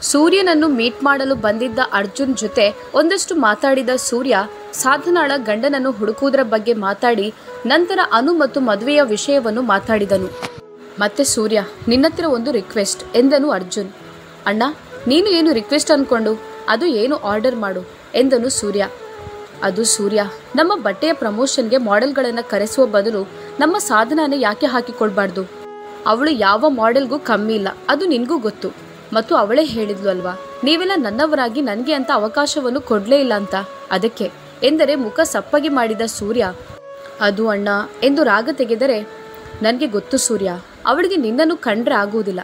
ಸೂರ್ಯನನ್ನು ಮೀಟ್ ಮಾಡಲು ಬಂದಿದ್ದ ಅರ್ಜುನ್ ಜೊತೆ ಒಂದಷ್ಟು ಮಾತಾಡಿದ ಸೂರ್ಯ ಸಾಧನಾಳ ಗಂಡನನ್ನು ಹುಡುಕುವುದರ ಬಗ್ಗೆ ಮಾತಾಡಿ ನಂತರ ಅನು ಮತ್ತು ಮದುವೆಯ ವಿಷಯವನ್ನು ಮಾತಾಡಿದನು ಮತ್ತೆ ಸೂರ್ಯ ನಿನ್ನತ್ರ ಒಂದು ರಿಕ್ವೆಸ್ಟ್ ಎಂದನು ಅರ್ಜುನ್ ಅಣ್ಣ ನೀನು ಏನು ರಿಕ್ವೆಸ್ಟ್ ಅನ್ಕೊಂಡು ಅದು ಏನು ಆರ್ಡರ್ ಮಾಡು ಎಂದನು ಸೂರ್ಯ ಅದು ಸೂರ್ಯ ನಮ್ಮ ಬಟ್ಟೆಯ ಪ್ರಮೋಷನ್ಗೆ ಮಾಡೆಲ್ಗಳನ್ನು ಕರೆಸುವ ಬದಲು ನಮ್ಮ ಸಾಧನನೇ ಯಾಕೆ ಹಾಕಿಕೊಳ್ಬಾರ್ದು ಅವಳು ಯಾವ ಮಾಡೆಲ್ಗೂ ಕಮ್ಮಿ ಇಲ್ಲ ಅದು ನಿನಗೂ ಗೊತ್ತು ಮತ್ತು ಅವಳೇ ಹೇಳಿದ್ಲು ಅಲ್ವಾ ನೀವೆಲ್ಲ ನನ್ನವರಾಗಿ ನನಗೆ ಅಂತ ಅವಕಾಶವನ್ನು ಕೊಡಲೇ ಇಲ್ಲ ಅಂತ ಅದಕ್ಕೆ ಎಂದರೆ ಮುಖ ಸಪ್ಪಗೆ ಮಾಡಿದ ಸೂರ್ಯ ಅದು ಅಣ್ಣ ಎಂದು ರಾಗ ತೆಗೆದರೆ ನನಗೆ ಗೊತ್ತು ಸೂರ್ಯ ಅವಳಿಗೆ ನಿನ್ನನ್ನು ಕಂಡ್ರೆ ಆಗುವುದಿಲ್ಲ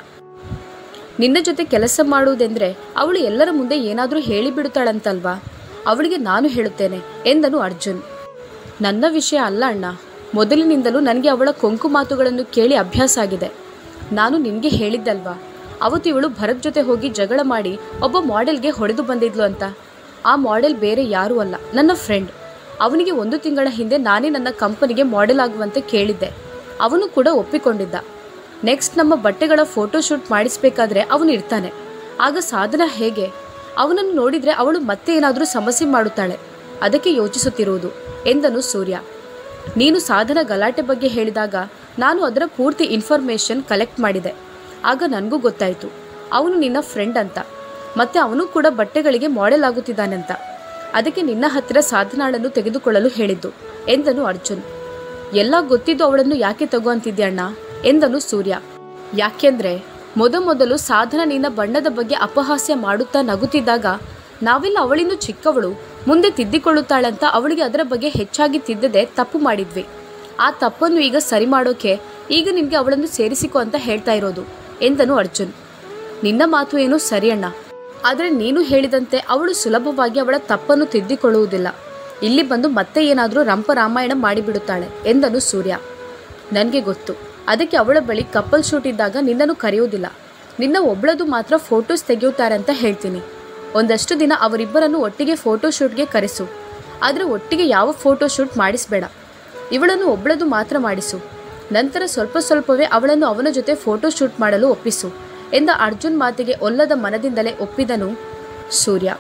ನಿನ್ನ ಜೊತೆ ಕೆಲಸ ಮಾಡುವುದೆಂದ್ರೆ ಅವಳು ಎಲ್ಲರ ಮುಂದೆ ಏನಾದರೂ ಹೇಳಿಬಿಡುತ್ತಾಳಂತಲ್ವಾ ಅವಳಿಗೆ ನಾನು ಹೇಳುತ್ತೇನೆ ಎಂದನು ಅರ್ಜುನ್ ನನ್ನ ವಿಷಯ ಅಲ್ಲ ಅಣ್ಣ ಮೊದಲಿನಿಂದಲೂ ನನಗೆ ಅವಳ ಕೊಂಕು ಮಾತುಗಳನ್ನು ಕೇಳಿ ಅಭ್ಯಾಸ ಆಗಿದೆ ನಾನು ನಿನಗೆ ಹೇಳಿದ್ದಲ್ವಾ ಅವತ್ತು ಇವಳು ಭರತ್ ಜೊತೆ ಹೋಗಿ ಜಗಳ ಮಾಡಿ ಒಬ್ಬ ಮಾಡೆಲ್ಗೆ ಹೊಡೆದು ಬಂದಿದ್ಲು ಅಂತ ಆ ಮಾಡೆಲ್ ಬೇರೆ ಯಾರೂ ಅಲ್ಲ ನನ್ನ ಫ್ರೆಂಡ್ ಅವನಿಗೆ ಒಂದು ತಿಂಗಳ ಹಿಂದೆ ನಾನೇ ನನ್ನ ಕಂಪನಿಗೆ ಮಾಡೆಲ್ ಆಗುವಂತೆ ಕೇಳಿದ್ದೆ ಅವನು ಕೂಡ ಒಪ್ಪಿಕೊಂಡಿದ್ದ ನೆಕ್ಸ್ಟ್ ನಮ್ಮ ಬಟ್ಟೆಗಳ ಫೋಟೋ ಶೂಟ್ ಮಾಡಿಸ್ಬೇಕಾದ್ರೆ ಅವನು ಇರ್ತಾನೆ ಆಗ ಸಾಧನ ಹೇಗೆ ಅವನನ್ನು ನೋಡಿದ್ರೆ ಅವಳು ಮತ್ತೆ ಏನಾದರೂ ಸಮಸ್ಯೆ ಮಾಡುತ್ತಾಳೆ ಅದಕ್ಕೆ ಯೋಚಿಸುತ್ತಿರುವುದು ಎಂದನು ಸೂರ್ಯ ನೀನು ಸಾಧನ ಗಲಾಟೆ ಬಗ್ಗೆ ಹೇಳಿದಾಗ ನಾನು ಅದರ ಪೂರ್ತಿ ಇನ್ಫಾರ್ಮೇಷನ್ ಕಲೆಕ್ಟ್ ಮಾಡಿದೆ ಆಗ ನನಗೂ ಗೊತ್ತಾಯಿತು ಅವನು ನಿನ್ನ ಫ್ರೆಂಡ್ ಅಂತ ಮತ್ತೆ ಅವನು ಕೂಡ ಬಟ್ಟೆಗಳಿಗೆ ಮಾಡೆಲ್ ಆಗುತ್ತಿದ್ದಾನಂತ ಅದಕ್ಕೆ ನಿನ್ನ ಹತ್ತಿರ ಸಾಧನಾಳನ್ನು ತೆಗೆದುಕೊಳ್ಳಲು ಹೇಳಿದ್ದು ಎಂದನು ಅರ್ಜುನ್ ಎಲ್ಲ ಗೊತ್ತಿದ್ದು ಅವಳನ್ನು ಯಾಕೆ ತಗೋ ಅಂತಿದ್ಯಣ್ಣ ಎಂದನು ಸೂರ್ಯ ಯಾಕೆಂದ್ರೆ ಮೊದಮೊದಲು ಸಾಧನ ನಿನ್ನ ಬಣ್ಣದ ಬಗ್ಗೆ ಅಪಹಾಸ್ಯ ಮಾಡುತ್ತಾ ನಗುತ್ತಿದ್ದಾಗ ನಾವೆಲ್ಲ ಅವಳಿಂದ ಚಿಕ್ಕವಳು ಮುಂದೆ ತಿದ್ದಿಕೊಳ್ಳುತ್ತಾಳಂತ ಅವಳಿಗೆ ಅದರ ಬಗ್ಗೆ ಹೆಚ್ಚಾಗಿ ತಿದ್ದದೆ ತಪ್ಪು ಮಾಡಿದ್ವಿ ಆ ತಪ್ಪನ್ನು ಈಗ ಸರಿ ಮಾಡೋಕೆ ಈಗ ನಿನಗೆ ಅವಳನ್ನು ಸೇರಿಸಿಕೊ ಅಂತ ಹೇಳ್ತಾ ಇರೋದು ಎಂದನು ಅರ್ಜುನ್ ನಿನ್ನ ಮಾತು ಏನು ಸರಿ ಅಣ್ಣ ಆದರೆ ನೀನು ಹೇಳಿದಂತೆ ಅವಳು ಸುಲಭವಾಗಿ ಅವಳ ತಪ್ಪನ್ನು ತಿದ್ದಿಕೊಳ್ಳುವುದಿಲ್ಲ ಇಲ್ಲಿ ಬಂದು ಮತ್ತೆ ಏನಾದರೂ ರಂಪರಾಮಾಯಣ ಮಾಡಿಬಿಡುತ್ತಾಳೆ ಎಂದನು ಸೂರ್ಯ ನನಗೆ ಗೊತ್ತು ಅದಕ್ಕೆ ಅವಳ ಬಳಿ ಕಪ್ಪಲ್ ಶೂಟ್ ಇದ್ದಾಗ ನಿನ್ನನ್ನು ಕರೆಯುವುದಿಲ್ಲ ನಿನ್ನ ಒಬ್ಳದು ಮಾತ್ರ ಫೋಟೋಸ್ ತೆಗೆಯುತ್ತಾರೆ ಅಂತ ಹೇಳ್ತೀನಿ ಒಂದಷ್ಟು ದಿನ ಅವರಿಬ್ಬರನ್ನು ಒಟ್ಟಿಗೆ ಫೋಟೋ ಶೂಟ್ಗೆ ಕರೆಸು ಆದರೆ ಒಟ್ಟಿಗೆ ಯಾವ ಫೋಟೋ ಶೂಟ್ ಮಾಡಿಸಬೇಡ ಇವಳನ್ನು ಒಬ್ಳದು ಮಾತ್ರ ಮಾಡಿಸು ನಂತರ ಸ್ವಲ್ಪ ಸ್ವಲ್ಪವೇ ಅವಳನ್ನು ಅವನ ಜೊತೆ ಫೋಟೋ ಶೂಟ್ ಮಾಡಲು ಒಪ್ಪಿಸು ಎಂದ ಅರ್ಜುನ್ ಮಾತಿಗೆ ಒಲ್ಲದ ಮನದಿಂದಲೇ ಒಪ್ಪಿದನು ಸೂರ್ಯ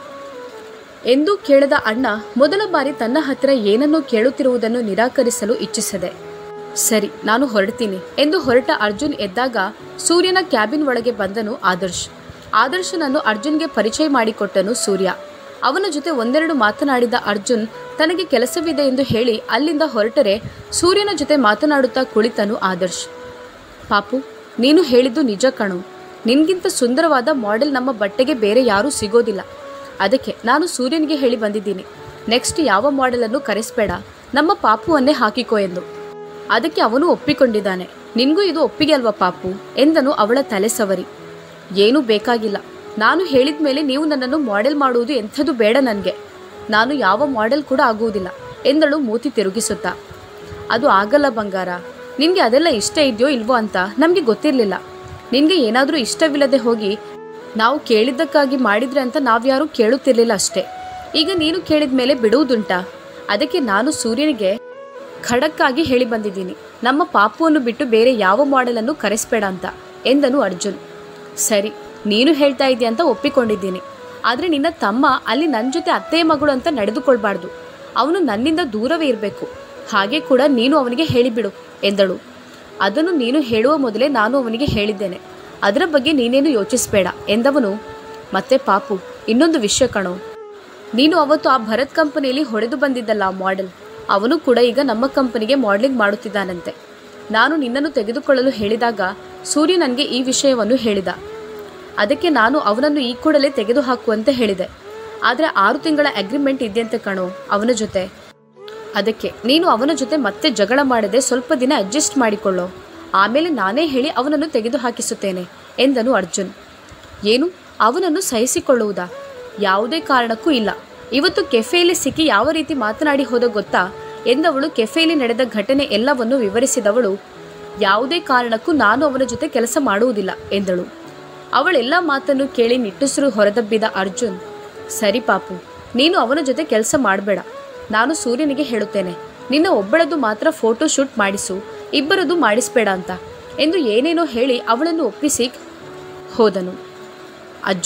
ಎಂದೂ ಕೇಳದ ಅಣ್ಣ ಮೊದಲ ಬಾರಿ ತನ್ನ ಹತ್ತಿರ ಏನನ್ನೋ ಕೇಳುತ್ತಿರುವುದನ್ನು ನಿರಾಕರಿಸಲು ಇಚ್ಛಿಸದೆ ಸರಿ ನಾನು ಹೊರಡ್ತೀನಿ ಎಂದು ಹೊರಟ ಅರ್ಜುನ್ ಎದ್ದಾಗ ಸೂರ್ಯನ ಕ್ಯಾಬಿನ್ ಒಳಗೆ ಬಂದನು ಆದರ್ಶ್ ಆದರ್ಶನನ್ನು ಅರ್ಜುನ್ಗೆ ಪರಿಚಯ ಮಾಡಿಕೊಟ್ಟನು ಸೂರ್ಯ ಅವನ ಜೊತೆ ಒಂದೆರಡು ಮಾತನಾಡಿದ ಅರ್ಜುನ್ ತನಗೆ ಕೆಲಸವಿದೆ ಎಂದು ಹೇಳಿ ಅಲ್ಲಿಂದ ಹೊರಟರೆ ಸೂರ್ಯನ ಜೊತೆ ಮಾತನಾಡುತ್ತಾ ಕುಳಿತನು ಆದರ್ಶ್ ಪಾಪು ನೀನು ಹೇಳಿದ್ದು ನಿಜ ಕಣು ನಿನ್ಗಿಂತ ಸುಂದರವಾದ ಮಾಡೆಲ್ ನಮ್ಮ ಬಟ್ಟೆಗೆ ಬೇರೆ ಯಾರೂ ಸಿಗೋದಿಲ್ಲ ಅದಕ್ಕೆ ನಾನು ಸೂರ್ಯನಿಗೆ ಹೇಳಿ ಬಂದಿದ್ದೀನಿ ನೆಕ್ಸ್ಟ್ ಯಾವ ಮಾಡೆಲನ್ನು ಕರೆಸ್ಬೇಡ ನಮ್ಮ ಪಾಪುವನ್ನೇ ಹಾಕಿಕೋ ಎಂದು ಅದಕ್ಕೆ ಅವನು ಒಪ್ಪಿಕೊಂಡಿದ್ದಾನೆ ನಿನ್ಗೂ ಇದು ಒಪ್ಪಿಗೆ ಅಲ್ವಾ ಪಾಪು ಎಂದನು ಅವಳ ತಲೆ ಸವರಿ ಏನೂ ಬೇಕಾಗಿಲ್ಲ ನಾನು ಹೇಳಿದ ಮೇಲೆ ನೀವು ನನ್ನನ್ನು ಮಾಡೆಲ್ ಮಾಡುವುದು ಎಂಥದ್ದು ಬೇಡ ನನಗೆ ನಾನು ಯಾವ ಮಾಡೆಲ್ ಕೂಡ ಆಗುವುದಿಲ್ಲ ಎಂದಳು ಮೂತಿ ತಿರುಗಿಸುತ್ತಾ ಅದು ಆಗಲ್ಲ ಬಂಗಾರ ನಿನಗೆ ಅದೆಲ್ಲ ಇಷ್ಟ ಇದೆಯೋ ಇಲ್ವೋ ಅಂತ ನಮಗೆ ಗೊತ್ತಿರಲಿಲ್ಲ ನಿನಗೆ ಏನಾದರೂ ಇಷ್ಟವಿಲ್ಲದೆ ಹೋಗಿ ನಾವು ಕೇಳಿದ್ದಕ್ಕಾಗಿ ಮಾಡಿದ್ರೆ ಅಂತ ನಾವ್ಯಾರೂ ಕೇಳುತ್ತಿರಲಿಲ್ಲ ಅಷ್ಟೇ ಈಗ ನೀನು ಕೇಳಿದ ಮೇಲೆ ಬಿಡುವುದುಂಟಾ ಅದಕ್ಕೆ ನಾನು ಸೂರ್ಯನಿಗೆ ಖಡಕ್ಕಾಗಿ ಹೇಳಿ ಬಂದಿದ್ದೀನಿ ನಮ್ಮ ಪಾಪುವನ್ನು ಬಿಟ್ಟು ಬೇರೆ ಯಾವ ಮಾಡೆಲನ್ನು ಕರೆಸ್ಬೇಡ ಅಂತ ಎಂದನು ಅರ್ಜುನ್ ಸರಿ ನೀನು ಹೇಳ್ತಾ ಇದೆಯಾ ಅಂತ ಒಪ್ಪಿಕೊಂಡಿದ್ದೀನಿ ಆದರೆ ನಿನ್ನ ತಮ್ಮ ಅಲ್ಲಿ ನನ್ನ ಜೊತೆ ಅತ್ತೆಯ ಮಗಳು ಅಂತ ನಡೆದುಕೊಳ್ಬಾರ್ದು ಅವನು ನನ್ನಿಂದ ದೂರವೇ ಇರಬೇಕು ಹಾಗೆ ಕೂಡ ನೀನು ಅವನಿಗೆ ಹೇಳಿಬಿಡು ಎಂದಳು ಅದನ್ನು ನೀನು ಹೇಳುವ ಮೊದಲೇ ನಾನು ಅವನಿಗೆ ಹೇಳಿದ್ದೇನೆ ಅದರ ಬಗ್ಗೆ ನೀನೇನು ಯೋಚಿಸಬೇಡ ಎಂದವನು ಮತ್ತೆ ಪಾಪು ಇನ್ನೊಂದು ವಿಷಯ ಕಣೋ ನೀನು ಅವತ್ತು ಆ ಭರತ್ ಕಂಪನಿಯಲ್ಲಿ ಹೊಡೆದು ಬಂದಿದ್ದಲ್ಲ ಆ ಮಾಡೆಲ್ ಅವನು ಕೂಡ ಈಗ ನಮ್ಮ ಕಂಪನಿಗೆ ಮಾಡೆಲಿಂಗ್ ಮಾಡುತ್ತಿದ್ದಾನಂತೆ ನಾನು ನಿನ್ನನ್ನು ತೆಗೆದುಕೊಳ್ಳಲು ಹೇಳಿದಾಗ ಸೂರ್ಯ ನನಗೆ ಈ ವಿಷಯವನ್ನು ಹೇಳಿದ ಅದಕ್ಕೆ ನಾನು ಅವನನ್ನು ಈ ಕೂಡಲೇ ತೆಗೆದುಹಾಕುವಂತೆ ಹೇಳಿದೆ ಆದರೆ ಆರು ತಿಂಗಳ ಅಗ್ರಿಮೆಂಟ್ ಇದೆಯಂತೆ ಕಣೋ ಅವನ ಜೊತೆ ಅದಕ್ಕೆ ನೀನು ಅವನ ಜೊತೆ ಮತ್ತೆ ಜಗಳ ಮಾಡದೆ ಸ್ವಲ್ಪ ದಿನ ಅಡ್ಜಸ್ಟ್ ಮಾಡಿಕೊಳ್ಳೋ ಆಮೇಲೆ ನಾನೇ ಹೇಳಿ ಅವನನ್ನು ತೆಗೆದುಹಾಕಿಸುತ್ತೇನೆ ಎಂದನು ಅರ್ಜುನ್ ಏನು ಅವನನ್ನು ಸಹಿಸಿಕೊಳ್ಳುವುದಾ ಯಾವುದೇ ಕಾರಣಕ್ಕೂ ಇಲ್ಲ ಇವತ್ತು ಕೆಫೆಯಲ್ಲಿ ಸಿಕ್ಕಿ ಯಾವ ರೀತಿ ಮಾತನಾಡಿ ಹೋದ ಗೊತ್ತಾ ಎಂದವಳು ಕೆಫೆಯಲ್ಲಿ ನಡೆದ ಘಟನೆ ಎಲ್ಲವನ್ನು ವಿವರಿಸಿದವಳು ಯಾವುದೇ ಕಾರಣಕ್ಕೂ ನಾನು ಅವನ ಜೊತೆ ಕೆಲಸ ಮಾಡುವುದಿಲ್ಲ ಎಂದಳು ಅವಳೆಲ್ಲ ಮಾತನ್ನು ಕೇಳಿ ನಿಟ್ಟುಸಿರು ಹೊರದಬ್ಬಿದ ಅರ್ಜುನ್ ಸರಿ ಪಾಪು ನೀನು ಅವನ ಜೊತೆ ಕೆಲಸ ಮಾಡಬೇಡ ನಾನು ಸೂರ್ಯನಿಗೆ ಹೇಳುತ್ತೇನೆ ನಿನ್ನ ಒಬ್ಬಳದು ಮಾತ್ರ ಫೋಟೋ ಶೂಟ್ ಮಾಡಿಸು ಇಬ್ಬರದು ಮಾಡಿಸ್ಬೇಡ ಅಂತ ಎಂದು ಏನೇನೋ ಹೇಳಿ ಅವಳನ್ನು ಒಪ್ಪಿಸಿ ಹೋದನು ಅಜ್ಜು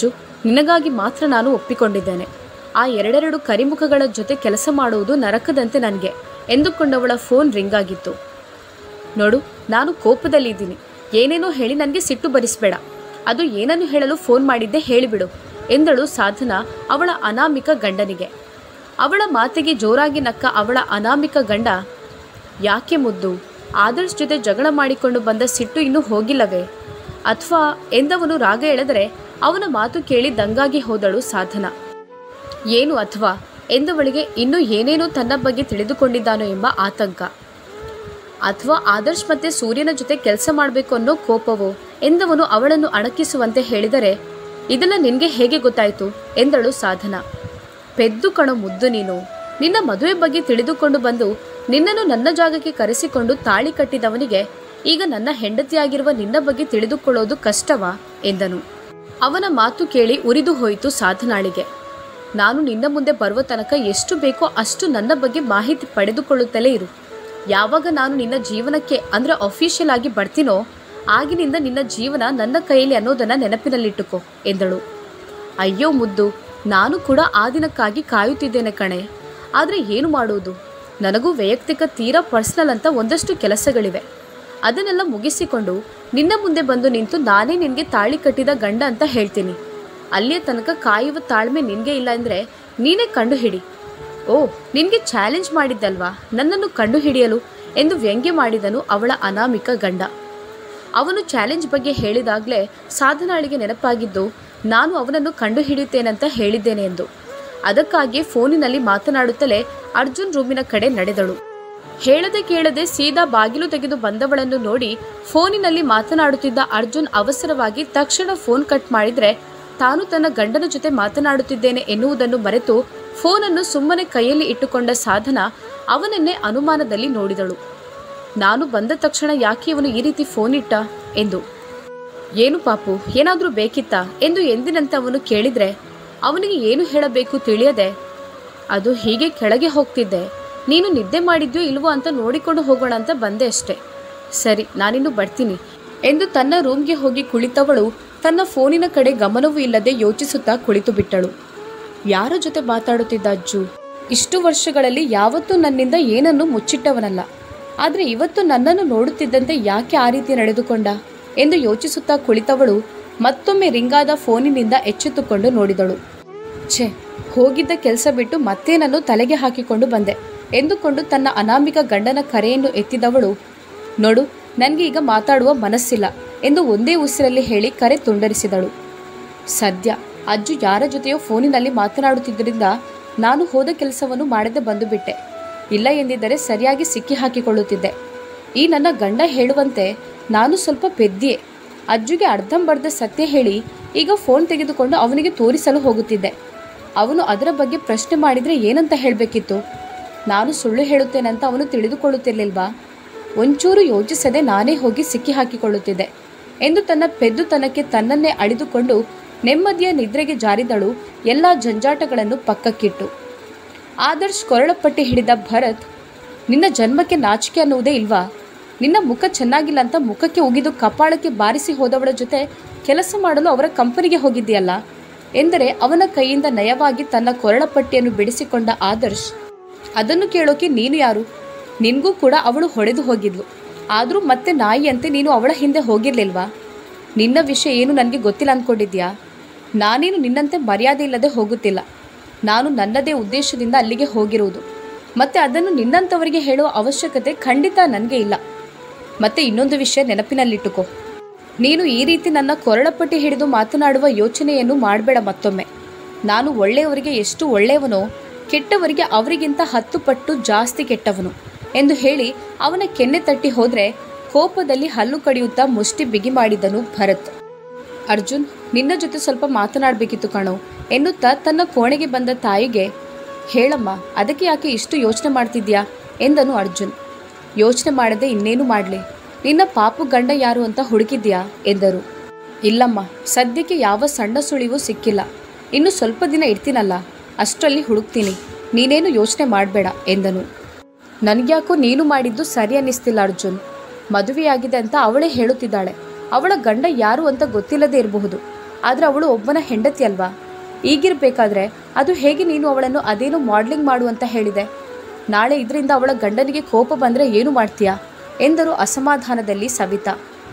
ನಿನಗಾಗಿ ಮಾತ್ರ ನಾನು ಒಪ್ಪಿಕೊಂಡಿದ್ದೇನೆ ಆ ಎರಡೆರಡು ಕರಿಮುಖಗಳ ಜೊತೆ ಕೆಲಸ ಮಾಡುವುದು ನರಕದಂತೆ ನನಗೆ ಎಂದುಕೊಂಡವಳ ಫೋನ್ ರಿಂಗ್ ಆಗಿತ್ತು ನೋಡು ನಾನು ಕೋಪದಲ್ಲಿದ್ದೀನಿ ಏನೇನೋ ಹೇಳಿ ನನಗೆ ಸಿಟ್ಟು ಬರಿಸಬೇಡ ಅದು ಏನನ್ನು ಹೇಳಲು ಫೋನ್ ಮಾಡಿದ್ದೆ ಹೇಳಿಬಿಡು ಎಂದಳು ಸಾಧನಾ ಅವಳ ಅನಾಮಿಕ ಗಂಡನಿಗೆ ಅವಳ ಮಾತಿಗೆ ಜೋರಾಗಿ ನಕ್ಕ ಅವಳ ಅನಾಮಿಕ ಗಂಡ ಯಾಕೆ ಮುದ್ದು ಆದರ್ಶ್ ಜೊತೆ ಜಗಳ ಮಾಡಿಕೊಂಡು ಬಂದ ಸಿಟ್ಟು ಇನ್ನೂ ಹೋಗಿಲ್ಲವೇ ಅಥವಾ ಎಂದವನು ರಾಗ ಎಳೆದರೆ ಅವನ ಮಾತು ಕೇಳಿ ದಂಗಾಗಿ ಹೋದಳು ಸಾಧನಾ ಏನು ಅಥವಾ ಎಂದವಳಿಗೆ ಇನ್ನೂ ಏನೇನೋ ತನ್ನ ಬಗ್ಗೆ ತಿಳಿದುಕೊಂಡಿದ್ದಾನೋ ಎಂಬ ಆತಂಕ ಅಥವಾ ಆದರ್ಶ್ ಮತ್ತೆ ಸೂರ್ಯನ ಜೊತೆ ಕೆಲಸ ಮಾಡಬೇಕು ಅನ್ನೋ ಕೋಪವೋ ಎಂದವನು ಅವಳನ್ನು ಅಣಕಿಸುವಂತೆ ಹೇಳಿದರೆ ಇದೆಲ್ಲ ನಿನಗೆ ಹೇಗೆ ಗೊತ್ತಾಯಿತು ಎಂದಳು ಸಾಧನಾ ಪೆದ್ದು ಕಣೋ ಮುದ್ದು ನೀನು ನಿನ್ನ ಮದುವೆ ಬಗ್ಗೆ ತಿಳಿದುಕೊಂಡು ಬಂದು ನಿನ್ನನ್ನು ನನ್ನ ಜಾಗಕ್ಕೆ ಕರೆಸಿಕೊಂಡು ತಾಳಿ ಕಟ್ಟಿದವನಿಗೆ ಈಗ ನನ್ನ ಹೆಂಡತಿಯಾಗಿರುವ ನಿನ್ನ ಬಗ್ಗೆ ತಿಳಿದುಕೊಳ್ಳೋದು ಕಷ್ಟವಾ ಎಂದನು ಅವನ ಮಾತು ಕೇಳಿ ಉರಿದು ಹೋಯಿತು ಸಾಧನಾಳಿಗೆ ನಾನು ನಿನ್ನ ಮುಂದೆ ಬರುವ ತನಕ ಎಷ್ಟು ಬೇಕೋ ಅಷ್ಟು ನನ್ನ ಬಗ್ಗೆ ಮಾಹಿತಿ ಪಡೆದುಕೊಳ್ಳುತ್ತಲೇ ಇರು ಯಾವಾಗ ನಾನು ನಿನ್ನ ಜೀವನಕ್ಕೆ ಅಂದರೆ ಅಫಿಷಿಯಲ್ ಆಗಿ ಬರ್ತೀನೋ ಆಗಿನಿಂದ ನಿನ್ನ ಜೀವನ ನನ್ನ ಕೈಯಲ್ಲಿ ಅನ್ನೋದನ್ನು ನೆನಪಿನಲ್ಲಿಟ್ಟುಕೋ ಎಂದಳು ಅಯ್ಯೋ ಮುದ್ದು ನಾನು ಕೂಡ ಆ ದಿನಕ್ಕಾಗಿ ಕಾಯುತ್ತಿದ್ದೇನೆ ಕಣೆ ಆದರೆ ಏನು ಮಾಡುವುದು ನನಗೂ ವೈಯಕ್ತಿಕ ತೀರಾ ಪರ್ಸ್ನಲ್ ಅಂತ ಒಂದಷ್ಟು ಕೆಲಸಗಳಿವೆ ಅದನ್ನೆಲ್ಲ ಮುಗಿಸಿಕೊಂಡು ನಿನ್ನ ಮುಂದೆ ಬಂದು ನಿಂತು ನಾನೇ ನಿನಗೆ ತಾಳಿ ಕಟ್ಟಿದ ಗಂಡ ಅಂತ ಹೇಳ್ತೀನಿ ಅಲ್ಲಿಯ ತನಕ ಕಾಯುವ ತಾಳ್ಮೆ ನಿನಗೆ ಇಲ್ಲ ಅಂದರೆ ನೀನೇ ಕಂಡು ಹಿಡಿ ಓ ನಿನಗೆ ಚಾಲೆಂಜ್ ಮಾಡಿದ್ದಲ್ವಾ ನನ್ನನ್ನು ಕಂಡು ಹಿಡಿಯಲು ಎಂದು ವ್ಯಂಗ್ಯ ಮಾಡಿದನು ಅವಳ ಅನಾಮಿಕ ಗಂಡ ಅವನು ಚಾಲೆಂಜ್ ಬಗ್ಗೆ ಹೇಳಿದಾಗಲೇ ಸಾಧನಾಳಿಗೆ ನೆನಪಾಗಿದ್ದು ನಾನು ಅವನನ್ನು ಕಂಡು ಹಿಡಿಯುತ್ತೇನಂತ ಹೇಳಿದ್ದೇನೆ ಎಂದು ಅದಕ್ಕಾಗಿ ಫೋನಿನಲ್ಲಿ ಮಾತನಾಡುತ್ತಲೇ ಅರ್ಜುನ್ ರೂಮಿನ ಕಡೆ ನಡೆದಳು ಹೇಳದೆ ಕೇಳದೆ ಸೀದಾ ಬಾಗಿಲು ತೆಗೆದು ಬಂದವಳನ್ನು ನೋಡಿ ಫೋನಿನಲ್ಲಿ ಮಾತನಾಡುತ್ತಿದ್ದ ಅರ್ಜುನ್ ಅವಸರವಾಗಿ ತಕ್ಷಣ ಫೋನ್ ಕಟ್ ಮಾಡಿದ್ರೆ ತಾನು ತನ್ನ ಗಂಡನ ಜೊತೆ ಮಾತನಾಡುತ್ತಿದ್ದೇನೆ ಎನ್ನುವುದನ್ನು ಮರೆತು ಫೋನನ್ನು ಸುಮ್ಮನೆ ಕೈಯಲ್ಲಿ ಇಟ್ಟುಕೊಂಡ ಸಾಧನ ಅವನನ್ನೇ ಅನುಮಾನದಲ್ಲಿ ನೋಡಿದಳು ನಾನು ಬಂದ ತಕ್ಷಣ ಯಾಕೆ ಇವನು ಈ ರೀತಿ ಫೋನ್ ಇಟ್ಟ ಎಂದು ಏನು ಪಾಪು ಏನಾದರೂ ಬೇಕಿತ್ತಾ ಎಂದು ಎಂದಿನಂತೆ ಅವನು ಕೇಳಿದ್ರೆ ಅವನಿಗೆ ಏನು ಹೇಳಬೇಕು ತಿಳಿಯದೆ ಅದು ಹೀಗೆ ಕೆಳಗೆ ಹೋಗ್ತಿದ್ದೆ ನೀನು ನಿದ್ದೆ ಮಾಡಿದ್ಯೋ ಇಲ್ವೋ ಅಂತ ನೋಡಿಕೊಂಡು ಹೋಗೋಣ ಅಂತ ಬಂದೆ ಅಷ್ಟೆ ಸರಿ ನಾನಿನ್ನು ಬರ್ತೀನಿ ಎಂದು ತನ್ನ ರೂಮ್ಗೆ ಹೋಗಿ ಕುಳಿತವಳು ತನ್ನ ಫೋನಿನ ಕಡೆ ಗಮನವೂ ಇಲ್ಲದೆ ಯೋಚಿಸುತ್ತಾ ಕುಳಿತು ಬಿಟ್ಟಳು ಯಾರ ಜೊತೆ ಮಾತಾಡುತ್ತಿದ್ದ ಅಜ್ಜು ಇಷ್ಟು ವರ್ಷಗಳಲ್ಲಿ ಯಾವತ್ತೂ ನನ್ನಿಂದ ಏನನ್ನು ಮುಚ್ಚಿಟ್ಟವನಲ್ಲ ಆದರೆ ಇವತ್ತು ನನ್ನನ್ನು ನೋಡುತ್ತಿದ್ದಂತೆ ಯಾಕೆ ಆ ರೀತಿ ನಡೆದುಕೊಂಡ ಎಂದು ಯೋಚಿಸುತ್ತಾ ಕುಳಿತವಳು ಮತ್ತೊಮ್ಮೆ ರಿಂಗಾದ ಫೋನಿನಿಂದ ಎಚ್ಚೆತ್ತುಕೊಂಡು ನೋಡಿದಳು ಛೆ ಹೋಗಿದ್ದ ಕೆಲಸ ಬಿಟ್ಟು ಮತ್ತೆ ನಾನು ತಲೆಗೆ ಹಾಕಿಕೊಂಡು ಬಂದೆ ಎಂದುಕೊಂಡು ತನ್ನ ಅನಾಮಿಕ ಗಂಡನ ಕರೆಯನ್ನು ಎತ್ತಿದವಳು ನೋಡು ನನಗೆ ಈಗ ಮಾತಾಡುವ ಮನಸ್ಸಿಲ್ಲ ಎಂದು ಒಂದೇ ಉಸಿರಲ್ಲಿ ಹೇಳಿ ಕರೆ ತುಂಡರಿಸಿದಳು ಸದ್ಯ ಅಜ್ಜು ಯಾರ ಜೊತೆಯೋ ಫೋನಿನಲ್ಲಿ ಮಾತನಾಡುತ್ತಿದ್ದರಿಂದ ನಾನು ಹೋದ ಕೆಲಸವನ್ನು ಮಾಡದೆ ಬಂದು ಬಿಟ್ಟೆ ಇಲ್ಲ ಎಂದಿದ್ದರೆ ಸರಿಯಾಗಿ ಸಿಕ್ಕಿ ಹಾಕಿಕೊಳ್ಳುತ್ತಿದ್ದೆ ಈ ನನ್ನ ಗಂಡ ಹೇಳುವಂತೆ ನಾನು ಸ್ವಲ್ಪ ಪೆದ್ದಿಯೇ ಅಜ್ಜುಗೆ ಅರ್ಧಂಬರ್ಧ ಸತ್ಯ ಹೇಳಿ ಈಗ ಫೋನ್ ತೆಗೆದುಕೊಂಡು ಅವನಿಗೆ ತೋರಿಸಲು ಹೋಗುತ್ತಿದ್ದೆ ಅವನು ಅದರ ಬಗ್ಗೆ ಪ್ರಶ್ನೆ ಮಾಡಿದರೆ ಏನಂತ ಹೇಳಬೇಕಿತ್ತು ನಾನು ಸುಳ್ಳು ಹೇಳುತ್ತೇನಂತ ಅವನು ತಿಳಿದುಕೊಳ್ಳುತ್ತಿರಲಿಲ್ವಾ ಒಂಚೂರು ಯೋಚಿಸದೆ ನಾನೇ ಹೋಗಿ ಸಿಕ್ಕಿ ಹಾಕಿಕೊಳ್ಳುತ್ತಿದ್ದೆ ಎಂದು ತನ್ನ ಪೆದ್ದುತನಕ್ಕೆ ತನ್ನನ್ನೇ ಅಳಿದುಕೊಂಡು ನೆಮ್ಮದಿಯ ನಿದ್ರೆಗೆ ಜಾರಿದಳು ಎಲ್ಲ ಜಂಜಾಟಗಳನ್ನು ಪಕ್ಕಕ್ಕಿಟ್ಟು ಆದರ್ಶ್ ಕೊರಳಪಟ್ಟಿ ಹಿಡಿದ ಭರತ್ ನಿನ್ನ ಜನ್ಮಕ್ಕೆ ನಾಚಿಕೆ ಅನ್ನುವುದೇ ಇಲ್ವಾ ನಿನ್ನ ಮುಖ ಚೆನ್ನಾಗಿಲ್ಲ ಅಂತ ಮುಖಕ್ಕೆ ಉಗಿದು ಕಪಾಳಕ್ಕೆ ಬಾರಿಸಿ ಹೋದವಳ ಜೊತೆ ಕೆಲಸ ಮಾಡಲು ಅವರ ಕಂಪನಿಗೆ ಹೋಗಿದ್ದೀಯಲ್ಲ ಎಂದರೆ ಅವನ ಕೈಯಿಂದ ನಯವಾಗಿ ತನ್ನ ಕೊರಳಪಟ್ಟಿಯನ್ನು ಬಿಡಿಸಿಕೊಂಡ ಆದರ್ಶ್ ಅದನ್ನು ಕೇಳೋಕೆ ನೀನು ಯಾರು ನಿನಗೂ ಕೂಡ ಅವಳು ಹೊಡೆದು ಹೋಗಿದ್ಲು ಆದರೂ ಮತ್ತೆ ನಾಯಿಯಂತೆ ನೀನು ಅವಳ ಹಿಂದೆ ಹೋಗಿರ್ಲಿಲ್ವಾ ನಿನ್ನ ವಿಷಯ ಏನು ನನಗೆ ಗೊತ್ತಿಲ್ಲ ಅಂದ್ಕೊಂಡಿದ್ಯಾ ನಾನೇನು ನಿನ್ನಂತೆ ಮರ್ಯಾದೆ ಇಲ್ಲದೆ ಹೋಗುತ್ತಿಲ್ಲ ನಾನು ನನ್ನದೇ ಉದ್ದೇಶದಿಂದ ಅಲ್ಲಿಗೆ ಹೋಗಿರುವುದು ಮತ್ತೆ ಅದನ್ನು ನಿನ್ನಂಥವರಿಗೆ ಹೇಳುವ ಅವಶ್ಯಕತೆ ಖಂಡಿತ ನನಗೆ ಇಲ್ಲ ಮತ್ತೆ ಇನ್ನೊಂದು ವಿಷಯ ನೆನಪಿನಲ್ಲಿಟ್ಟುಕೋ ನೀನು ಈ ರೀತಿ ನನ್ನ ಕೊರಳಪಟ್ಟಿ ಹಿಡಿದು ಮಾತನಾಡುವ ಯೋಚನೆಯನ್ನು ಮಾಡಬೇಡ ಮತ್ತೊಮ್ಮೆ ನಾನು ಒಳ್ಳೆಯವರಿಗೆ ಎಷ್ಟು ಒಳ್ಳೆಯವನೋ ಕೆಟ್ಟವರಿಗೆ ಅವರಿಗಿಂತ ಹತ್ತು ಪಟ್ಟು ಜಾಸ್ತಿ ಕೆಟ್ಟವನು ಎಂದು ಹೇಳಿ ಅವನ ಕೆನ್ನೆ ತಟ್ಟಿ ಹೋದರೆ ಕೋಪದಲ್ಲಿ ಹಲ್ಲು ಕಡಿಯುತ್ತಾ ಮುಷ್ಟಿ ಬಿಗಿ ಮಾಡಿದನು ಭರತ್ ಅರ್ಜುನ್ ನಿನ್ನ ಜೊತೆ ಸ್ವಲ್ಪ ಮಾತನಾಡಬೇಕಿತ್ತು ಕಣೋ ಎನ್ನುತ್ತಾ ತನ್ನ ಕೋಣೆಗೆ ಬಂದ ತಾಯಿಗೆ ಹೇಳಮ್ಮ ಅದಕ್ಕೆ ಯಾಕೆ ಇಷ್ಟು ಯೋಚನೆ ಮಾಡ್ತಿದ್ಯಾ ಎಂದನು ಅರ್ಜುನ್ ಯೋಚನೆ ಮಾಡದೆ ಇನ್ನೇನು ಮಾಡಲಿ ನಿನ್ನ ಪಾಪು ಗಂಡ ಯಾರು ಅಂತ ಹುಡುಕಿದ್ಯಾ ಎಂದರು ಇಲ್ಲಮ್ಮ ಸದ್ಯಕ್ಕೆ ಯಾವ ಸಣ್ಣ ಸುಳಿವು ಸಿಕ್ಕಿಲ್ಲ ಇನ್ನು ಸ್ವಲ್ಪ ದಿನ ಇರ್ತೀನಲ್ಲ ಅಷ್ಟರಲ್ಲಿ ಹುಡುಕ್ತೀನಿ ನೀನೇನು ಯೋಚನೆ ಮಾಡಬೇಡ ಎಂದನು ನನಗ್ಯಾಕೋ ನೀನು ಮಾಡಿದ್ದು ಸರಿ ಅನ್ನಿಸ್ತಿಲ್ಲ ಅರ್ಜುನ್ ಮದುವೆಯಾಗಿದೆ ಅಂತ ಅವಳೇ ಹೇಳುತ್ತಿದ್ದಾಳೆ ಅವಳ ಗಂಡ ಯಾರು ಅಂತ ಗೊತ್ತಿಲ್ಲದೆ ಇರಬಹುದು ಆದರೆ ಅವಳು ಒಬ್ಬನ ಹೆಂಡತಿ ಅಲ್ವಾ ಈಗಿರ್ಬೇಕಾದ್ರೆ ಅದು ಹೇಗೆ ನೀನು ಅವಳನ್ನು ಅದೇನೋ ಮಾಡ್ಲಿಂಗ್ ಮಾಡು ಅಂತ ಹೇಳಿದೆ ನಾಳೆ ಇದರಿಂದ ಅವಳ ಗಂಡನಿಗೆ ಕೋಪ ಬಂದರೆ ಏನು ಮಾಡ್ತೀಯಾ ಎಂದರು ಅಸಮಾಧಾನದಲ್ಲಿ ಸವಿತಾ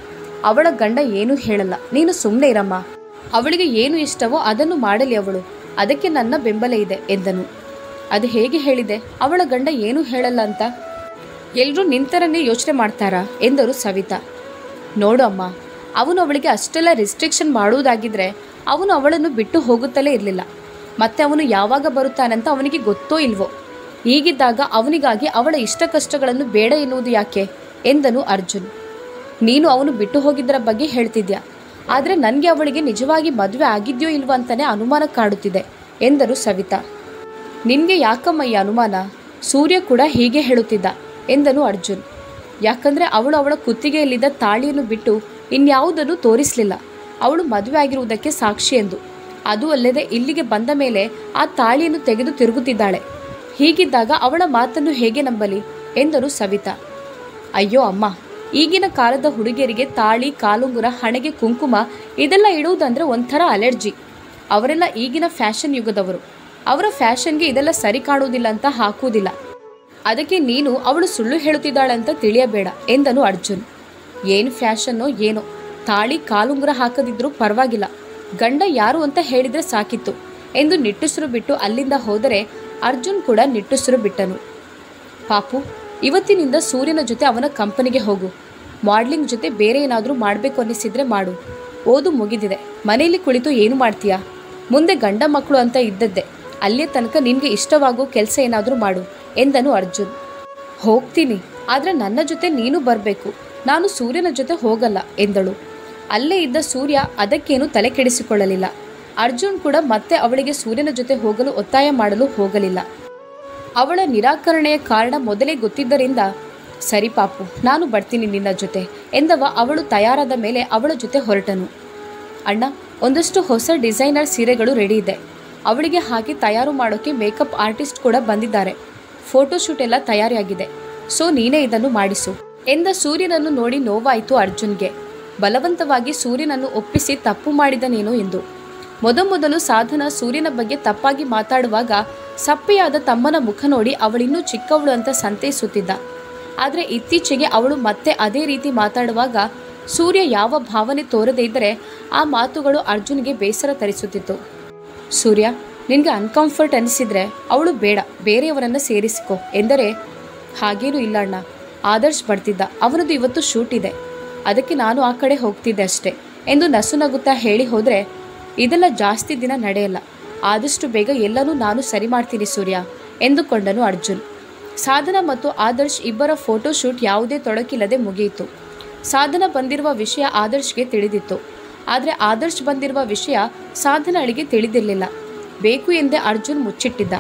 ಅವಳ ಗಂಡ ಏನೂ ಹೇಳಲ್ಲ ನೀನು ಸುಮ್ಮನೆ ಇರಮ್ಮ ಅವಳಿಗೆ ಏನು ಇಷ್ಟವೋ ಅದನ್ನು ಮಾಡಲಿ ಅವಳು ಅದಕ್ಕೆ ನನ್ನ ಬೆಂಬಲ ಇದೆ ಎಂದನು ಅದು ಹೇಗೆ ಹೇಳಿದೆ ಅವಳ ಗಂಡ ಏನೂ ಹೇಳಲ್ಲ ಅಂತ ಎಲ್ಲರೂ ನಿಂತರನ್ನೇ ಯೋಚನೆ ಮಾಡ್ತಾರಾ ಎಂದರು ಸವಿತಾ ನೋಡು ಅಮ್ಮ ಅವನು ಅವಳಿಗೆ ಅಷ್ಟೆಲ್ಲ ರಿಸ್ಟ್ರಿಕ್ಷನ್ ಮಾಡುವುದಾಗಿದ್ರೆ ಅವನು ಅವಳನ್ನು ಬಿಟ್ಟು ಹೋಗುತ್ತಲೇ ಇರಲಿಲ್ಲ ಮತ್ತೆ ಅವನು ಯಾವಾಗ ಬರುತ್ತಾನಂತ ಅವನಿಗೆ ಗೊತ್ತೋ ಇಲ್ವೋ ಹೀಗಿದ್ದಾಗ ಅವನಿಗಾಗಿ ಅವಳ ಇಷ್ಟ ಕಷ್ಟಗಳನ್ನು ಬೇಡ ಎನ್ನುವುದು ಯಾಕೆ ಎಂದನು ಅರ್ಜುನ್ ನೀನು ಅವನು ಬಿಟ್ಟು ಹೋಗಿದ್ದರ ಬಗ್ಗೆ ಹೇಳ್ತಿದ್ಯಾ ಆದರೆ ನನಗೆ ಅವಳಿಗೆ ನಿಜವಾಗಿ ಮದುವೆ ಆಗಿದೆಯೋ ಇಲ್ವೋ ಅಂತಾನೆ ಅನುಮಾನ ಕಾಡುತ್ತಿದೆ ಎಂದರು ಸವಿತಾ ನಿನ್ಗೆ ಯಾಕಮ್ಮ ಈ ಅನುಮಾನ ಸೂರ್ಯ ಕೂಡ ಹೀಗೆ ಹೇಳುತ್ತಿದ್ದ ಎಂದನು ಅರ್ಜುನ್ ಯಾಕಂದ್ರೆ ಅವಳು ಅವಳ ಕುತ್ತಿಗೆಯಲ್ಲಿದ್ದ ತಾಳಿಯನ್ನು ಬಿಟ್ಟು ಇನ್ಯಾವುದನ್ನು ತೋರಿಸಲಿಲ್ಲ ಅವಳು ಮದುವೆ ಆಗಿರುವುದಕ್ಕೆ ಸಾಕ್ಷಿ ಎಂದು ಅದು ಅಲ್ಲದೆ ಇಲ್ಲಿಗೆ ಬಂದ ಮೇಲೆ ಆ ತಾಳಿಯನ್ನು ತೆಗೆದು ತಿರುಗುತ್ತಿದ್ದಾಳೆ ಹೀಗಿದ್ದಾಗ ಅವಳ ಮಾತನ್ನು ಹೇಗೆ ನಂಬಲಿ ಎಂದರು ಸವಿತಾ ಅಯ್ಯೋ ಅಮ್ಮ ಈಗಿನ ಕಾಲದ ಹುಡುಗಿಯರಿಗೆ ತಾಳಿ ಕಾಲುಂಗುರ ಹಣೆಗೆ ಕುಂಕುಮ ಇದೆಲ್ಲ ಇಡುವುದಂದ್ರೆ ಒಂಥರ ಅಲರ್ಜಿ ಅವರೆಲ್ಲ ಈಗಿನ ಫ್ಯಾಷನ್ ಯುಗದವರು ಅವರ ಫ್ಯಾಷನ್ಗೆ ಇದೆಲ್ಲ ಸರಿ ಕಾಣುವುದಿಲ್ಲ ಅಂತ ಹಾಕುವುದಿಲ್ಲ ಅದಕ್ಕೆ ನೀನು ಅವಳು ಸುಳ್ಳು ಹೇಳುತ್ತಿದ್ದಾಳಂತ ತಿಳಿಯಬೇಡ ಎಂದನು ಅರ್ಜುನ್ ಏನು ಫ್ಯಾಷನ್ನೋ ಏನೋ ತಾಳಿ ಕಾಲುಂಗುರ ಹಾಕದಿದ್ರೂ ಪರವಾಗಿಲ್ಲ ಗಂಡ ಯಾರು ಅಂತ ಹೇಳಿದ್ರೆ ಸಾಕಿತ್ತು ಎಂದು ನಿಟ್ಟುಸಿರು ಬಿಟ್ಟು ಅಲ್ಲಿಂದ ಹೋದರೆ ಅರ್ಜುನ್ ಕೂಡ ನಿಟ್ಟುಸಿರು ಬಿಟ್ಟನು ಪಾಪು ಇವತ್ತಿನಿಂದ ಸೂರ್ಯನ ಜೊತೆ ಅವನ ಕಂಪನಿಗೆ ಹೋಗು ಮಾಡ್ಲಿಂಗ್ ಜೊತೆ ಬೇರೆ ಏನಾದರೂ ಮಾಡಬೇಕು ಅನ್ನಿಸಿದ್ರೆ ಮಾಡು ಓದು ಮುಗಿದಿದೆ ಮನೆಯಲ್ಲಿ ಕುಳಿತು ಏನು ಮಾಡ್ತೀಯಾ ಮುಂದೆ ಗಂಡ ಮಕ್ಕಳು ಅಂತ ಇದ್ದದ್ದೇ ಅಲ್ಲಿಯ ತನಕ ನಿನಗೆ ಇಷ್ಟವಾಗೋ ಕೆಲಸ ಏನಾದರೂ ಮಾಡು ಎಂದನು ಅರ್ಜುನ್ ಹೋಗ್ತೀನಿ ಆದರೆ ನನ್ನ ಜೊತೆ ನೀನು ಬರಬೇಕು ನಾನು ಸೂರ್ಯನ ಜೊತೆ ಹೋಗಲ್ಲ ಎಂದಳು ಅಲ್ಲೇ ಇದ್ದ ಸೂರ್ಯ ಅದಕ್ಕೇನು ತಲೆ ಕೆಡಿಸಿಕೊಳ್ಳಲಿಲ್ಲ ಅರ್ಜುನ್ ಕೂಡ ಮತ್ತೆ ಅವಳಿಗೆ ಸೂರ್ಯನ ಜೊತೆ ಹೋಗಲು ಒತ್ತಾಯ ಮಾಡಲು ಹೋಗಲಿಲ್ಲ ಅವಳ ನಿರಾಕರಣೆಯ ಕಾರಣ ಮೊದಲೇ ಗೊತ್ತಿದ್ದರಿಂದ ಸರಿ ಪಾಪು ನಾನು ಬರ್ತೀನಿ ನಿನ್ನ ಜೊತೆ ಎಂದವ ಅವಳು ತಯಾರಾದ ಮೇಲೆ ಅವಳ ಜೊತೆ ಹೊರಟನು ಅಣ್ಣ ಒಂದಷ್ಟು ಹೊಸ ಡಿಸೈನರ್ ಸೀರೆಗಳು ರೆಡಿ ಇದೆ ಅವಳಿಗೆ ಹಾಕಿ ತಯಾರು ಮಾಡೋಕೆ ಮೇಕಪ್ ಆರ್ಟಿಸ್ಟ್ ಕೂಡ ಬಂದಿದ್ದಾರೆ ಫೋಟೋಶೂಟ್ ಎಲ್ಲ ತಯಾರಿಯಾಗಿದೆ ಸೊ ನೀನೇ ಇದನ್ನು ಮಾಡಿಸು ಎಂದ ಸೂರ್ಯನನ್ನು ನೋಡಿ ನೋವಾಯಿತು ಅರ್ಜುನ್ಗೆ ಬಲವಂತವಾಗಿ ಸೂರ್ಯನನ್ನು ಒಪ್ಪಿಸಿ ತಪ್ಪು ಮಾಡಿದನೇನೋ ಎಂದು ಮೊದಮೊದಲು ಸಾಧನ ಸೂರ್ಯನ ಬಗ್ಗೆ ತಪ್ಪಾಗಿ ಮಾತಾಡುವಾಗ ಸಪ್ಪೆಯಾದ ತಮ್ಮನ ಮುಖ ನೋಡಿ ಅವಳಿನ್ನೂ ಚಿಕ್ಕವಳು ಅಂತ ಸಂತೈಸುತ್ತಿದ್ದ ಆದರೆ ಇತ್ತೀಚೆಗೆ ಅವಳು ಮತ್ತೆ ಅದೇ ರೀತಿ ಮಾತಾಡುವಾಗ ಸೂರ್ಯ ಯಾವ ಭಾವನೆ ತೋರದೇ ಇದ್ದರೆ ಆ ಮಾತುಗಳು ಅರ್ಜುನ್ಗೆ ಬೇಸರ ತರಿಸುತ್ತಿತ್ತು ಸೂರ್ಯ ನಿನಗೆ ಅನ್ಕಂಫರ್ಟ್ ಅನಿಸಿದ್ರೆ ಅವಳು ಬೇಡ ಬೇರೆಯವರನ್ನು ಸೇರಿಸಿಕೊ ಎಂದರೆ ಹಾಗೇನೂ ಇಲ್ಲ ಅಣ್ಣ ಆದರ್ಶ್ ಬರ್ತಿದ್ದ ಅವನದು ಇವತ್ತು ಶೂಟ್ ಇದೆ ಅದಕ್ಕೆ ನಾನು ಆ ಕಡೆ ಹೋಗ್ತಿದ್ದೆ ಅಷ್ಟೇ ಎಂದು ನಸು ನಗುತ್ತಾ ಹೇಳಿ ಹೋದರೆ ಇದೆಲ್ಲ ಜಾಸ್ತಿ ದಿನ ನಡೆಯಲ್ಲ ಆದಷ್ಟು ಬೇಗ ಎಲ್ಲನೂ ನಾನು ಸರಿ ಮಾಡ್ತೀನಿ ಸೂರ್ಯ ಎಂದುಕೊಂಡನು ಅರ್ಜುನ್ ಸಾಧನ ಮತ್ತು ಆದರ್ಶ್ ಇಬ್ಬರ ಫೋಟೋ ಶೂಟ್ ಯಾವುದೇ ತೊಡಕಿಲ್ಲದೆ ಮುಗಿಯಿತು ಸಾಧನ ಬಂದಿರುವ ವಿಷಯ ಆದರ್ಶ್ಗೆ ತಿಳಿದಿತ್ತು ಆದರೆ ಆದರ್ಶ್ ಬಂದಿರುವ ವಿಷಯ ಸಾಧನಳಿಗೆ ತಿಳಿದಿರಲಿಲ್ಲ ಬೇಕು ಎಂದೇ ಅರ್ಜುನ್ ಮುಚ್ಚಿಟ್ಟಿದ್ದ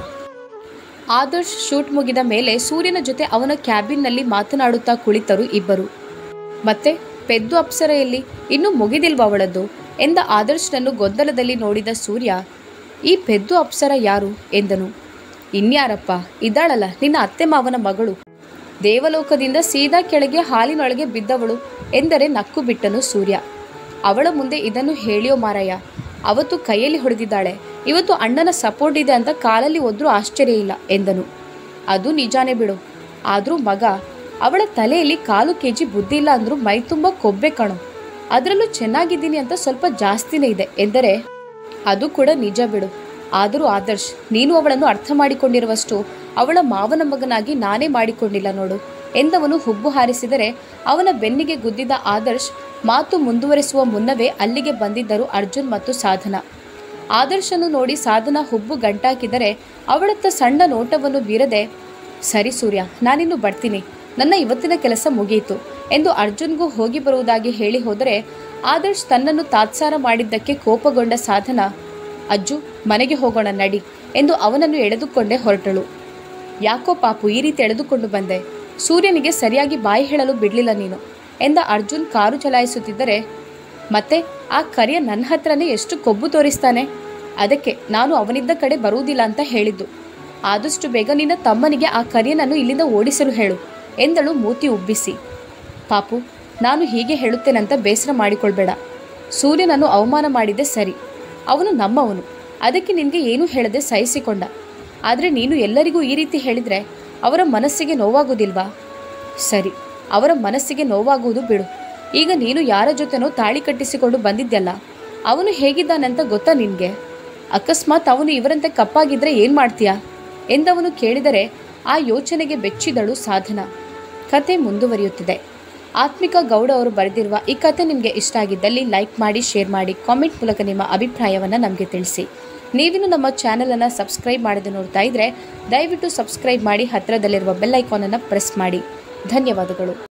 ಆದರ್ಶ್ ಶೂಟ್ ಮುಗಿದ ಮೇಲೆ ಸೂರ್ಯನ ಜೊತೆ ಅವನ ಕ್ಯಾಬಿನ್ನಲ್ಲಿ ಮಾತನಾಡುತ್ತಾ ಕುಳಿತರು ಇಬ್ಬರು ಮತ್ತೆ ಪೆದ್ದು ಅಪ್ಸರ ಎಲ್ಲಿ ಇನ್ನೂ ಮುಗಿದಿಲ್ವಾ ಅವಳದ್ದು ಎಂದ ಆದರ್ಶ್ನನ್ನು ಗೊಂದಲದಲ್ಲಿ ನೋಡಿದ ಸೂರ್ಯ ಈ ಪೆದ್ದು ಅಪ್ಸರ ಯಾರು ಎಂದನು ಇನ್ಯಾರಪ್ಪ ಇದ್ದಾಳಲ್ಲ ನಿನ್ನ ಅತ್ತೆ ಮಾವನ ಮಗಳು ದೇವಲೋಕದಿಂದ ಸೀದಾ ಕೆಳಗೆ ಹಾಲಿನೊಳಗೆ ಬಿದ್ದವಳು ಎಂದರೆ ನಕ್ಕು ಬಿಟ್ಟನು ಸೂರ್ಯ ಅವಳ ಮುಂದೆ ಇದನ್ನು ಹೇಳಿಯೋ ಮಾರಾಯ ಅವತ್ತು ಕೈಯಲ್ಲಿ ಹೊಡೆದಿದ್ದಾಳೆ ಇವತ್ತು ಅಣ್ಣನ ಸಪೋರ್ಟ್ ಇದೆ ಅಂತ ಕಾಲಲ್ಲಿ ಒದ್ರೂ ಆಶ್ಚರ್ಯ ಇಲ್ಲ ಎಂದನು ಅದು ನಿಜಾನೇ ಬಿಡು ಆದರೂ ಮಗ ಅವಳ ತಲೆಯಲ್ಲಿ ಕಾಲು ಕೆ ಜಿ ಬುದ್ಧಿ ಇಲ್ಲ ಅಂದ್ರೂ ಮೈ ತುಂಬ ಕೊಬ್ಬೆ ಕಣೋ ಅದರಲ್ಲೂ ಚೆನ್ನಾಗಿದ್ದೀನಿ ಅಂತ ಸ್ವಲ್ಪ ಜಾಸ್ತಿನೇ ಇದೆ ಎಂದರೆ ಅದು ಕೂಡ ನಿಜ ಬಿಡು ಆದರೂ ಆದರ್ಶ್ ನೀನು ಅವಳನ್ನು ಅರ್ಥ ಮಾಡಿಕೊಂಡಿರುವಷ್ಟು ಅವಳ ಮಾವನ ಮಗನಾಗಿ ನಾನೇ ಮಾಡಿಕೊಂಡಿಲ್ಲ ನೋಡು ಎಂದವನು ಹುಬ್ಬು ಹಾರಿಸಿದರೆ ಅವನ ಬೆನ್ನಿಗೆ ಗುದ್ದಿದ ಆದರ್ಶ್ ಮಾತು ಮುಂದುವರಿಸುವ ಮುನ್ನವೇ ಅಲ್ಲಿಗೆ ಬಂದಿದ್ದರು ಅರ್ಜುನ್ ಮತ್ತು ಸಾಧನ ಆದರ್ಶನ್ನು ನೋಡಿ ಸಾಧನ ಹುಬ್ಬು ಗಂಟಾಕಿದರೆ ಅವಳತ್ತ ಸಣ್ಣ ನೋಟವನ್ನು ಬೀರದೆ ಸರಿ ಸೂರ್ಯ ನಾನಿನ್ನು ಬರ್ತೀನಿ ನನ್ನ ಇವತ್ತಿನ ಕೆಲಸ ಮುಗಿಯಿತು ಎಂದು ಅರ್ಜುನ್ಗೂ ಹೋಗಿ ಬರುವುದಾಗಿ ಹೇಳಿ ಹೋದರೆ ಆದರ್ಶ್ ತನ್ನನ್ನು ತಾತ್ಸಾರ ಮಾಡಿದ್ದಕ್ಕೆ ಕೋಪಗೊಂಡ ಸಾಧನ ಅಜ್ಜು ಮನೆಗೆ ಹೋಗೋಣ ನಡಿ ಎಂದು ಅವನನ್ನು ಎಳೆದುಕೊಂಡೇ ಹೊರಟಳು ಯಾಕೋ ಪಾಪು ಈ ರೀತಿ ಎಳೆದುಕೊಂಡು ಬಂದೆ ಸೂರ್ಯನಿಗೆ ಸರಿಯಾಗಿ ಬಾಯಿ ಹೇಳಲು ಬಿಡಲಿಲ್ಲ ನೀನು ಎಂದ ಅರ್ಜುನ್ ಕಾರು ಚಲಾಯಿಸುತ್ತಿದ್ದರೆ ಮತ್ತೆ ಆ ಕರಿಯ ನನ್ನ ಹತ್ರನೇ ಎಷ್ಟು ಕೊಬ್ಬು ತೋರಿಸ್ತಾನೆ ಅದಕ್ಕೆ ನಾನು ಅವನಿದ್ದ ಕಡೆ ಬರುವುದಿಲ್ಲ ಅಂತ ಹೇಳಿದ್ದು ಆದಷ್ಟು ಬೇಗ ನಿನ್ನ ತಮ್ಮನಿಗೆ ಆ ಕರಿಯನನ್ನು ಇಲ್ಲಿಂದ ಓಡಿಸಲು ಹೇಳು ಎಂದಳು ಮೂತಿ ಉಬ್ಬಿಸಿ ಪಾಪು ನಾನು ಹೀಗೆ ಹೇಳುತ್ತೇನಂತ ಬೇಸರ ಮಾಡಿಕೊಳ್ಬೇಡ ಸೂರ್ಯನನ್ನು ಅವಮಾನ ಮಾಡಿದ್ದೆ ಸರಿ ಅವನು ನಮ್ಮವನು ಅದಕ್ಕೆ ನಿನಗೆ ಏನೂ ಹೇಳದೆ ಸಹಿಸಿಕೊಂಡ ಆದರೆ ನೀನು ಎಲ್ಲರಿಗೂ ಈ ರೀತಿ ಹೇಳಿದರೆ ಅವರ ಮನಸ್ಸಿಗೆ ನೋವಾಗುವುದಿಲ್ವಾ ಸರಿ ಅವರ ಮನಸ್ಸಿಗೆ ನೋವಾಗುವುದು ಬಿಡು ಈಗ ನೀನು ಯಾರ ಜೊತೆನೋ ತಾಳಿ ಕಟ್ಟಿಸಿಕೊಂಡು ಬಂದಿದ್ಯಲ್ಲ ಅವನು ಹೇಗಿದ್ದಾನಂತ ಗೊತ್ತಾ ನಿನಗೆ ಅಕಸ್ಮಾತ್ ಅವನು ಇವರಂತೆ ಕಪ್ಪಾಗಿದ್ರೆ ಏನು ಮಾಡ್ತೀಯಾ ಎಂದವನು ಕೇಳಿದರೆ ಆ ಯೋಚನೆಗೆ ಬೆಚ್ಚಿದಳು ಸಾಧನ ಕತೆ ಮುಂದುವರಿಯುತ್ತಿದೆ ಆತ್ಮಿಕಾ ಗೌಡ ಅವರು ಬರೆದಿರುವ ಈ ಕತೆ ನಿಮಗೆ ಇಷ್ಟ ಆಗಿದ್ದಲ್ಲಿ ಲೈಕ್ ಮಾಡಿ ಶೇರ್ ಮಾಡಿ ಕಾಮೆಂಟ್ ಮೂಲಕ ನಿಮ್ಮ ಅಭಿಪ್ರಾಯವನ್ನು ನಮಗೆ ತಿಳಿಸಿ ನೀವಿನ್ನು ನಮ್ಮ ಚಾನಲನ್ನು ಸಬ್ಸ್ಕ್ರೈಬ್ ಮಾಡದೆ ನೋಡ್ತಾ ಇದ್ರೆ ದಯವಿಟ್ಟು ಸಬ್ಸ್ಕ್ರೈಬ್ ಮಾಡಿ ಹತ್ತಿರದಲ್ಲಿರುವ ಬೆಲ್ ಐಕಾನನ್ನು ಪ್ರೆಸ್ ಮಾಡಿ ಧನ್ಯವಾದಗಳು